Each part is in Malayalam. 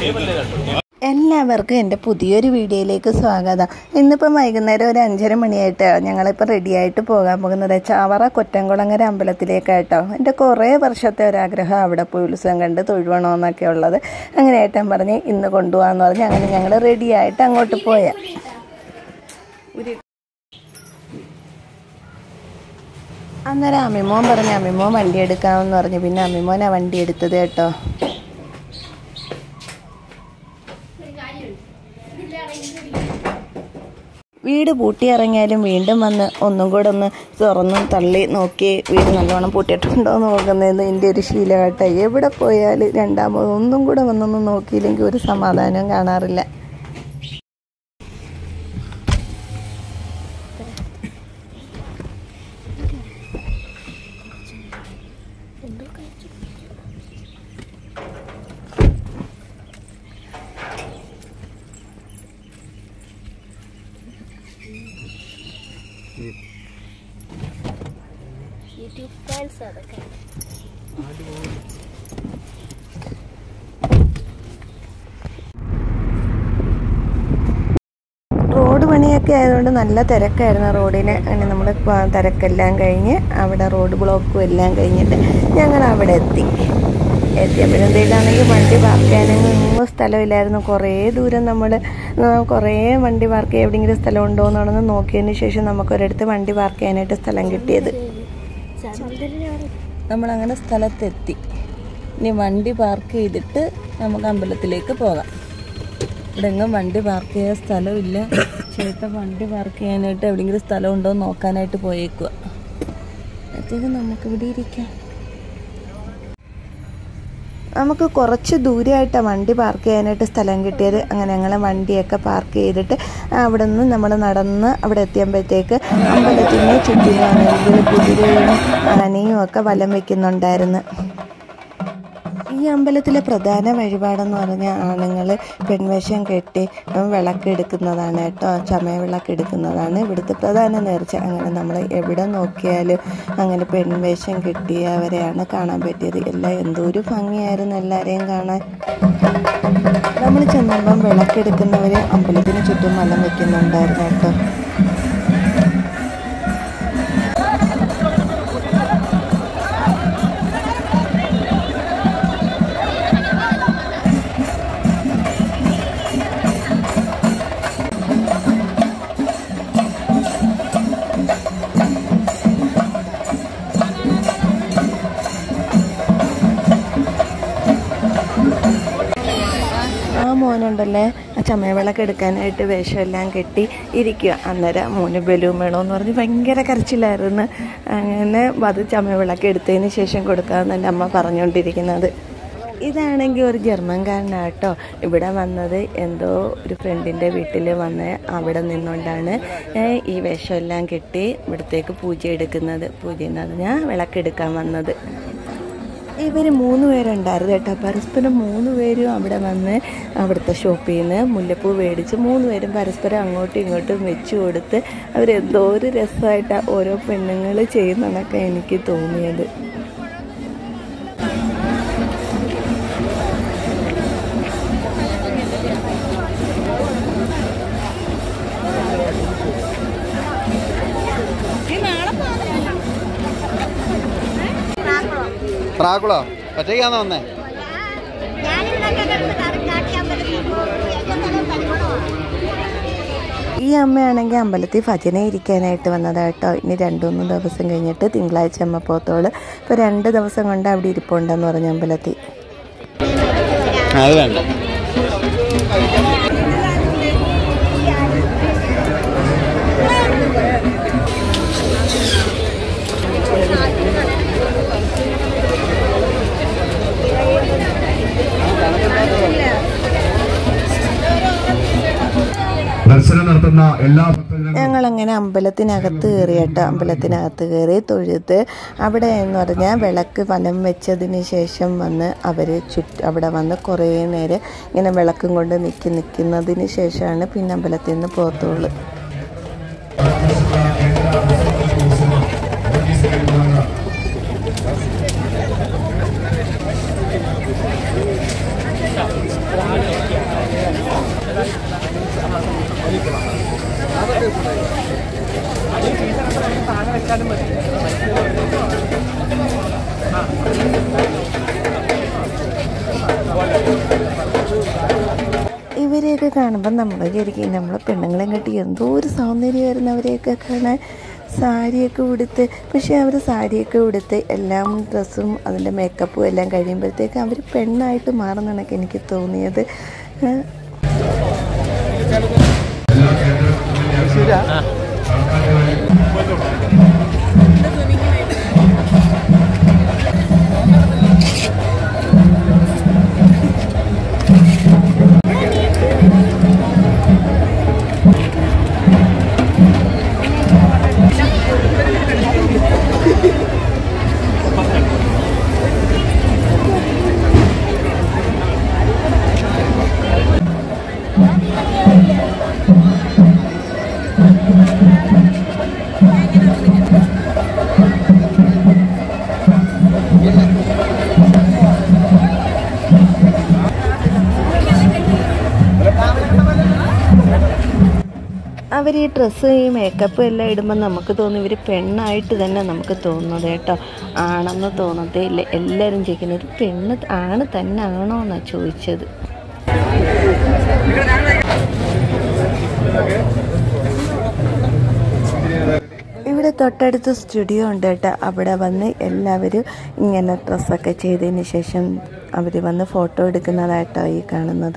എല്ലാവർക്കും എൻ്റെ പുതിയൊരു വീഡിയോയിലേക്ക് സ്വാഗതം ഇന്നിപ്പം വൈകുന്നേരം ഒരു അഞ്ചര മണിയായിട്ട് ഞങ്ങളിപ്പോൾ റെഡിയായിട്ട് പോകാൻ പോകുന്നത് ചാവറ കൊറ്റംകുളങ്ങര അമ്പലത്തിലേക്കായിട്ടോ എൻ്റെ കുറേ വർഷത്തെ ഒരാഗ്രഹം അവിടെ പോയി ഉത്സവം കണ്ട് തൊഴുവണമെന്നൊക്കെ ഉള്ളത് അങ്ങനെ ഏട്ടൻ പറഞ്ഞ് ഇന്ന് കൊണ്ടുപോകാമെന്ന് പറഞ്ഞ് അങ്ങനെ ഞങ്ങൾ റെഡിയായിട്ട് അങ്ങോട്ട് പോയാൽ അന്നേരം അമ്മിമോൻ പറഞ്ഞു അമ്മിമോൻ വണ്ടി എടുക്കാമെന്ന് പറഞ്ഞു പിന്നെ അമ്മിമോനാ വണ്ടി എടുത്തത് കേട്ടോ വീട് പൂട്ടിയിറങ്ങിയാലും വീണ്ടും വന്ന് ഒന്നും കൂടെ ഒന്ന് തുറന്ന് തള്ളി നോക്കി വീട് നല്ലോണം പൂട്ടിയിട്ടുണ്ടോ എന്ന് നോക്കുന്നത് എൻ്റെ ഒരു ശീലമായിട്ട് എവിടെ പോയാലും രണ്ടാമത് ഒന്നും കൂടെ വന്നൊന്ന് നോക്കിയില്ലെങ്കിൽ ഒരു സമാധാനവും കാണാറില്ല യൂട്യൂബ് ഫയൽസ് അതൊക്കെ റോഡ് പണിയൊക്കെ ആയതുകൊണ്ട് നല്ല തിരക്കായിരുന്നു റോഡിന് അങ്ങനെ നമ്മൾ തിരക്കെല്ലാം കഴിഞ്ഞ് അവിടെ റോഡ് ബ്ലോക്കും എല്ലാം കഴിഞ്ഞിട്ട് ഞങ്ങൾ അവിടെ എത്തി എത്തിയപ്പോഴത്തേക്കാണെങ്കിൽ വണ്ടി പാർക്ക് ചെയ്യാനൊന്നും സ്ഥലമില്ലായിരുന്നു കുറേ ദൂരം നമ്മൾ കുറേ വണ്ടി പാർക്ക് ചെയ്യാൻ എവിടെയെങ്കിലും സ്ഥലം ഉണ്ടോ എന്നുള്ളത് നോക്കിയതിന് ശേഷം നമുക്കൊരിടത്ത് വണ്ടി പാർക്ക് ചെയ്യാനായിട്ട് സ്ഥലം കിട്ടിയത് നമ്മളങ്ങനെ സ്ഥലത്തെത്തി ഇനി വണ്ടി പാർക്ക് ചെയ്തിട്ട് നമുക്ക് അമ്പലത്തിലേക്ക് പോകാം ഇവിടെ എങ്ങും വണ്ടി പാർക്ക് ചെയ്യാൻ സ്ഥലമില്ല ചേട്ടൻ വണ്ടി പാർക്ക് ചെയ്യാനായിട്ട് എവിടെയെങ്കിലും സ്ഥലം ഉണ്ടോ എന്ന് നോക്കാനായിട്ട് പോയേക്കുക അപ്പോഴത്തേക്ക് നമുക്കിവിടെ ഇരിക്കാം നമുക്ക് കുറച്ച് ദൂരമായിട്ടാണ് വണ്ടി പാർക്ക് ചെയ്യാനായിട്ട് സ്ഥലം കിട്ടിയത് അങ്ങനെ ഞങ്ങൾ വണ്ടിയൊക്കെ പാർക്ക് ചെയ്തിട്ട് അവിടെ നിന്ന് നമ്മൾ നടന്ന് അവിടെ എത്തിയപ്പോഴത്തേക്ക് അമ്പലത്തിന് ചുറ്റിനാണെങ്കിൽ കുതിരയും ആനയും ഒക്കെ വലം വെക്കുന്നുണ്ടായിരുന്നു ഈ അമ്പലത്തിലെ പ്രധാന വഴിപാടെന്ന് പറഞ്ഞാൽ ആണുങ്ങൾ പെൺവേഷം കെട്ടി വിളക്കെടുക്കുന്നതാണ് കേട്ടോ ചമയ വിളക്കെടുക്കുന്നതാണ് ഇവിടുത്തെ പ്രധാന നേർച്ച അങ്ങനെ നമ്മൾ എവിടെ നോക്കിയാലും അങ്ങനെ പെൺവേഷം കെട്ടിയവരെയാണ് കാണാൻ പറ്റിയത് എല്ലാം എന്തോ ഒരു ഭംഗിയായിരുന്നു എല്ലാവരെയും കാണാൻ നമ്മൾ ചെന്നപ്പം വിളക്കെടുക്കുന്നവർ അമ്പലത്തിന് ചുറ്റും വലം വെക്കുന്നുണ്ടായിരുന്നു കേട്ടോ ആ മോനുണ്ടല്ലേ ആ ചമയവിളക്ക് എടുക്കാനായിട്ട് വേഷമെല്ലാം കെട്ടി ഇരിക്കുക അന്നേരം മോന് ബലൂൺ വേണമെന്ന് പറഞ്ഞ് ഭയങ്കര കരച്ചിലായിരുന്നു അങ്ങനെ അത് ചമയവിളക്ക് എടുത്തതിന് ശേഷം കൊടുക്കാമെന്ന് എൻ്റെ അമ്മ പറഞ്ഞുകൊണ്ടിരിക്കുന്നത് ഇതാണെങ്കിൽ ഒരു ജർമ്മൻകാരനാട്ടോ ഇവിടെ വന്നത് എന്തോ ഒരു ഫ്രണ്ടിൻ്റെ വീട്ടിൽ വന്ന് അവിടെ നിന്നുകൊണ്ടാണ് ഈ വേഷമെല്ലാം കെട്ടി ഇവിടത്തേക്ക് പൂജ എടുക്കുന്നത് പൂജ എന്ന് പറഞ്ഞാൽ വിളക്കെടുക്കാൻ വന്നത് ഇവർ മൂന്ന് പേരുണ്ടായിരുന്നു കേട്ടോ പരസ്പരം മൂന്ന് പേരും അവിടെ വന്ന് അവിടുത്തെ ഷോപ്പിൽ നിന്ന് മുല്ലപ്പൂ മേടിച്ച് മൂന്ന് പേരും പരസ്പരം അങ്ങോട്ടും ഇങ്ങോട്ടും വെച്ച് കൊടുത്ത് അവരെന്തോ ഒരു രസമായിട്ടാണ് ഓരോ പെണ്ണുങ്ങൾ ചെയ്യുന്നതൊക്കെ എനിക്ക് തോന്നിയത് പ്രാക്കുളോ ഒറ്റയ്ക്കാന്ന് വന്നേ ഈ അമ്മയാണെങ്കിൽ അമ്പലത്തിൽ ഭജന ഇരിക്കാനായിട്ട് വന്നതാ കേട്ടോ ഇനി രണ്ടു മൂന്ന് ദിവസം കഴിഞ്ഞിട്ട് തിങ്കളാഴ്ച അമ്മ പോത്തോള് ഇപ്പോൾ രണ്ട് ദിവസം കൊണ്ട് അവിടെ ഇരിപ്പുണ്ടെന്ന് പറഞ്ഞു അമ്പലത്തിൽ അത് വേണ്ട ദർശനം നടത്തുന്ന എല്ലാ ഭക്തജനങ്ങളും ഞങ്ങളങ്ങനെ അമ്പലത്തിനകത്ത് കയറി കേട്ടോ അമ്പലത്തിനകത്ത് കയറി തൊഴുത് അവിടെ എന്ന് പറഞ്ഞാൽ വിളക്ക് വലം വെച്ചതിന് ശേഷം വന്ന് അവർ ചുറ്റ് അവിടെ വന്ന് കുറേ നേരം ഇങ്ങനെ വിളക്കും കൊണ്ട് നിൽക്കി നിൽക്കുന്നതിന് ശേഷമാണ് പിന്നെ അമ്പലത്തിൽ നിന്ന് പോകത്തുള്ളൂ ും അവരെയൊക്കെ കാണുമ്പോൾ നമ്മൾ വിചാരിക്കും നമ്മളെ പെണ്ണുങ്ങളെ കെട്ടി എന്തോ ഒരു സൗന്ദര്യമായിരുന്നു അവരെയൊക്കെ കാണാൻ സാരിയൊക്കെ ഉടുത്ത് പക്ഷേ അവർ സാരിയൊക്കെ ഉടുത്ത് എല്ലാം ഡ്രസ്സും അതിൻ്റെ മേക്കപ്പും എല്ലാം കഴിയുമ്പോഴത്തേക്ക് അവർ പെണ്ണായിട്ട് മാറുന്നതൊക്കെ എനിക്ക് തോന്നിയത് ഏഹ് അവർ ഈ ഡ്രസ്സ് ഈ മേക്കപ്പ് എല്ലാം ഇടുമ്പോൾ നമുക്ക് തോന്നും ഇവർ പെണ്ണായിട്ട് തന്നെ നമുക്ക് തോന്നുന്നത് കേട്ടോ ആണെന്ന് തോന്നത്തേ ഇല്ല എല്ലാവരും ചോദിക്കുന്നത് ഒരു പെണ്ണ് ആണ് തന്നെ ആണോ എന്നാണ് ചോദിച്ചത് ഇവിടെ തൊട്ടടുത്ത് സ്റ്റുഡിയോ ഉണ്ട് കേട്ടോ അവിടെ വന്ന് എല്ലാവരും ഇങ്ങനെ ഡ്രസ്സൊക്കെ ചെയ്തതിന് ശേഷം അവർ വന്ന് ഫോട്ടോ എടുക്കുന്നതായിട്ടോ ഈ കാണുന്നത്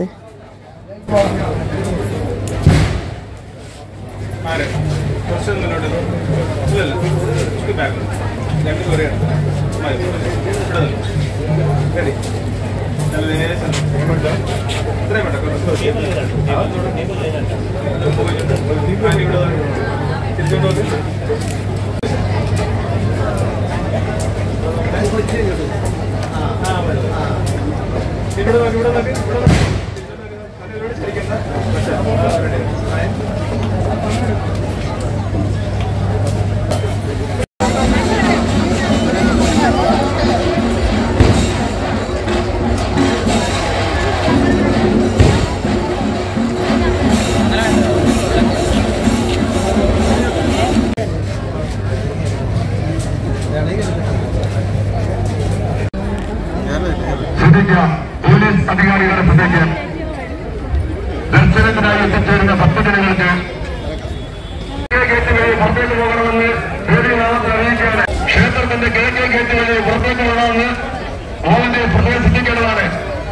ശ്രദ്ധിക്കുക പോലീസ് അധികാരികളുടെ ശ്രദ്ധയ്ക്ക് ദർശനത്തിനായി എത്തിച്ചേരുന്ന ഭക്തജനങ്ങൾക്ക് ഗേറ്റ് വഴി പുറത്തേക്ക് പോകണമെന്ന് പൊതുനാമത്തെ അറിയിക്കുകയാണ് ക്ഷേത്രത്തിന്റെ കിഴക്കേ ഗേറ്റ് വഴി പുറത്തേക്ക് പോകണമെന്ന് മോഹന്റെ പ്രത്യേകം ശ്രദ്ധിക്കേണ്ടതാണ്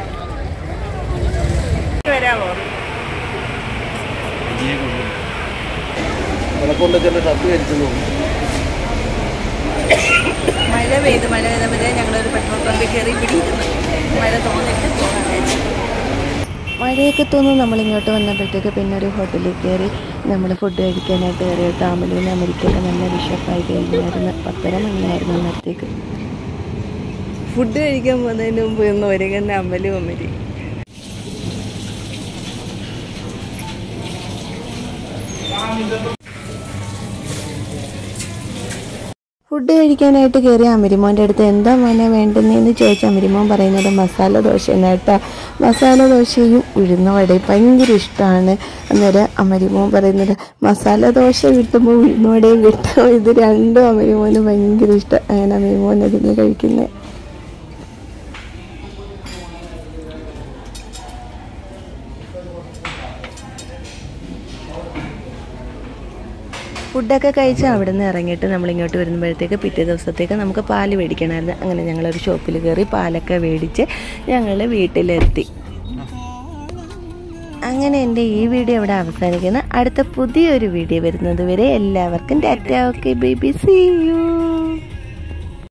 മഴ പെയ്ത് മഴ പെയ്തപ്പോഴേ ഞങ്ങളൊരു പെട്രോൾ പമ്പിൽ കയറി പിടിയിരുന്നു മഴ തോന്നിട്ട് പോകാൻ വെച്ചു മഴയൊക്കെ തോന്നുന്നു നമ്മളിങ്ങോട്ട് വന്നപ്പോഴത്തേക്ക് പിന്നെ ഒരു ഹോട്ടലിൽ കയറി നമ്മൾ ഫുഡ് കഴിക്കാനായിട്ട് കയറി താമരയിൽ അമരിക്കൊക്കെ നല്ല വിഷപ്പായി കഴിഞ്ഞായിരുന്നു പത്തര മണിയായിരുന്നു അന്നേരത്തേക്ക് ഫുഡ് കഴിക്കാൻ പോകുന്നതിന് മുമ്പ് ഒന്ന് ഒരുങ്ങുന്ന അമ്പലും അമ്മരി ഫുഡ് കഴിക്കാനായിട്ട് കയറിയ അമിരിമോൻ്റെ അടുത്ത് എന്താ മോനെ വേണ്ടുന്നതെന്ന് ചോദിച്ച അമിരിമോൻ പറയുന്നത് മസാല ദോശ കേട്ടോ മസാല ദോശയും ഉഴുന്ന വടയും ഭയങ്കര ഇഷ്ടമാണ് അന്നേരം അമരിമോൻ പറയുന്നത് മസാല ദോശ കിട്ടുമ്പോൾ ഉഴുന്ന വടയും കിട്ടും ഇത് രണ്ടും അമരിമോന് ഭയങ്കര ഇഷ്ടം അങ്ങനെ അമരിമോൻ അതിന് കഴിക്കുന്നത് ഫുഡൊക്കെ കഴിച്ച് അവിടെ നിന്ന് ഇറങ്ങിയിട്ട് നമ്മളിങ്ങോട്ട് വരുമ്പോഴത്തേക്ക് പിറ്റേ ദിവസത്തേക്ക് നമുക്ക് പാല് മേടിക്കണമായിരുന്നു അങ്ങനെ ഞങ്ങളൊരു ഷോപ്പിൽ കയറി പാലൊക്കെ മേടിച്ച് ഞങ്ങൾ വീട്ടിലെത്തി അങ്ങനെ എൻ്റെ ഈ വീഡിയോ ഇവിടെ അവസാനിക്കുന്നു അടുത്ത പുതിയൊരു വീഡിയോ വരുന്നത് വരെ എല്ലാവർക്കും ടാറ്റ ഓക്കെ ബേബി സീ യു